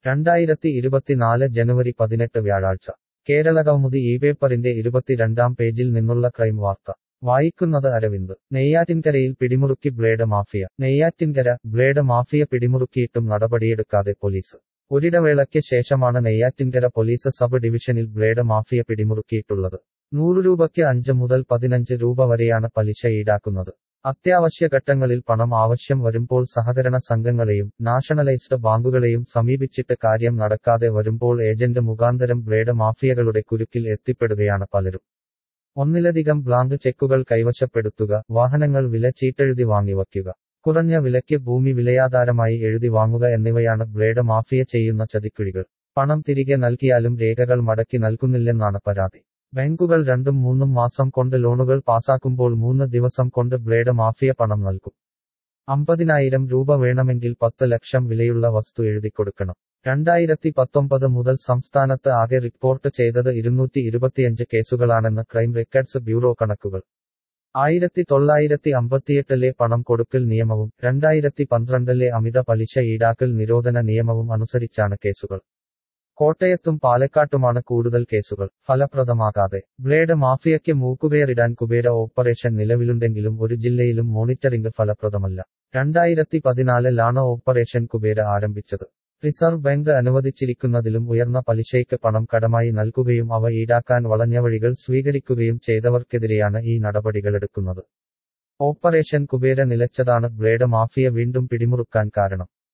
രണ്ടായിരത്തി ഇരുപത്തിനാല് ജനുവരി പതിനെട്ട് വ്യാഴാഴ്ച കേരള കൗമുദി ഈ പേപ്പറിന്റെ ഇരുപത്തിരണ്ടാം പേജിൽ നിന്നുള്ള ക്രൈം വാർത്ത വായിക്കുന്നത് അരവിന്ദ് നെയ്യാറ്റിൻകരയിൽ പിടിമുറുക്കി blade mafia Neyyattinkara blade mafia പിടിമുറുക്കിയിട്ടും നടപടിയെടുക്കാതെ പോലീസ് ഒരിടവേളയ്ക്ക് ശേഷമാണ് നെയ്യാറ്റിൻകര പോലീസ് സബ് ഡിവിഷനിൽ ബ്ലേഡ് മാഫിയ പിടിമുറുക്കിയിട്ടുള്ളത് നൂറു രൂപയ്ക്ക് അഞ്ച് മുതൽ പതിനഞ്ച് രൂപ വരെയാണ് പലിശ ഈടാക്കുന്നത് അത്യാവശ്യ ഘട്ടങ്ങളിൽ പണം ആവശ്യം വരുമ്പോൾ സഹകരണ സംഘങ്ങളെയും നാഷണലൈസ്ഡ് ബാങ്കുകളെയും സമീപിച്ചിട്ട് കാര്യം നടക്കാതെ വരുമ്പോൾ ഏജന്റ് മുഖാന്തരം ബ്ലേഡ് മാഫിയകളുടെ കുരുക്കിൽ എത്തിപ്പെടുകയാണ് പലരും ഒന്നിലധികം ബ്ലാങ്ക് ചെക്കുകൾ കൈവശപ്പെടുത്തുക വാഹനങ്ങൾ വില ചീട്ടെഴുതി വാങ്ങിവയ്ക്കുക കുറഞ്ഞ വിലയ്ക്ക് ഭൂമി വിലയാധാരമായി എഴുതി വാങ്ങുക എന്നിവയാണ് ബ്ലേഡ് മാഫിയ ചെയ്യുന്ന ചതിക്കുഴികൾ പണം തിരികെ നൽകിയാലും രേഖകൾ മടക്കി നൽകുന്നില്ലെന്നാണ് പരാതി ബാങ്കുകൾ രണ്ടും മൂന്നും മാസം കൊണ്ട് ലോണുകൾ പാസാക്കുമ്പോൾ മൂന്ന് ദിവസം കൊണ്ട് ബ്ലേഡ് മാഫിയ പണം നൽകും അമ്പതിനായിരം രൂപ വേണമെങ്കിൽ പത്ത് ലക്ഷം വിലയുള്ള വസ്തു എഴുതിക്കൊടുക്കണം രണ്ടായിരത്തി പത്തൊമ്പത് മുതൽ സംസ്ഥാനത്ത് ആകെ റിപ്പോർട്ട് ചെയ്തത് ഇരുന്നൂറ്റി ഇരുപത്തിയഞ്ച് കേസുകളാണെന്ന് ക്രൈം റെക്കോർഡ്സ് ബ്യൂറോ കണക്കുകൾ ആയിരത്തി തൊള്ളായിരത്തി അമ്പത്തിയെട്ടിലെ പണം കൊടുക്കൽ നിയമവും രണ്ടായിരത്തി പന്ത്രണ്ടിലെ അമിത പലിശ ഈടാക്കൽ നിരോധന നിയമവും അനുസരിച്ചാണ് കേസുകൾ കോട്ടയത്തും പാലക്കാട്ടുമാണ് കൂടുതൽ കേസുകൾ ഫലപ്രദമാകാതെ ബ്ലേഡ് മാഫിയയ്ക്ക് മൂക്കുകയറിടാൻ കുബേര ഓപ്പറേഷൻ നിലവിലുണ്ടെങ്കിലും ഒരു ജില്ലയിലും മോണിറ്ററിംഗ് ഫലപ്രദമല്ല രണ്ടായിരത്തി പതിനാലിലാണ് ഓപ്പറേഷൻ കുബേര ആരംഭിച്ചത് റിസർവ് ബാങ്ക് അനുവദിച്ചിരിക്കുന്നതിലും ഉയർന്ന പലിശയ്ക്ക് പണം കടമായി നൽകുകയും അവ ഈടാക്കാൻ വളഞ്ഞ വഴികൾ സ്വീകരിക്കുകയും ചെയ്തവർക്കെതിരെയാണ് ഈ നടപടികളെടുക്കുന്നത് ഓപ്പറേഷൻ കുബേര നിലച്ചതാണ് ബ്ലേഡ് മാഫിയ വീണ്ടും പിടിമുറുക്കാൻ കാരണം